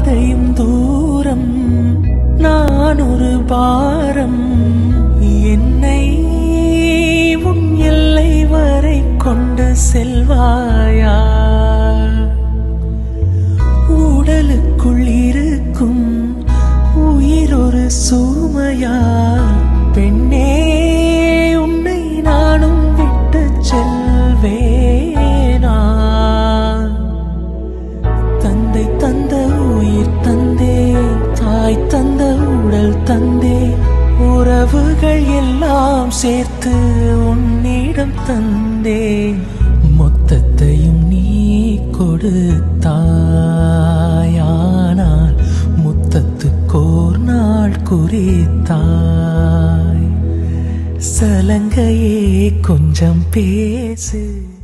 பாதையும் தூரம் நான் ஒரு பாரம் என்னை உன் எல்லை வரை கொண்டு செல்வாயா உடலுக்குள் இருக்கும் உயிர் ஒரு சுமையா பெண்ணே உன்னை நானும் விட்டு செல்வேனா தந்தை தந்த உயிர் தந்தே தாய் தந்த உடல் தந்தே உறவுகள் எல்லாம் சேர்த்து உன்னிடம் தந்தே மொத்தத்தையும் நீ கொடுத்தாயானால் முத்தத்துக்கோர் நாள் குறித்தாய் சலங்கையே கொஞ்சம் பேசு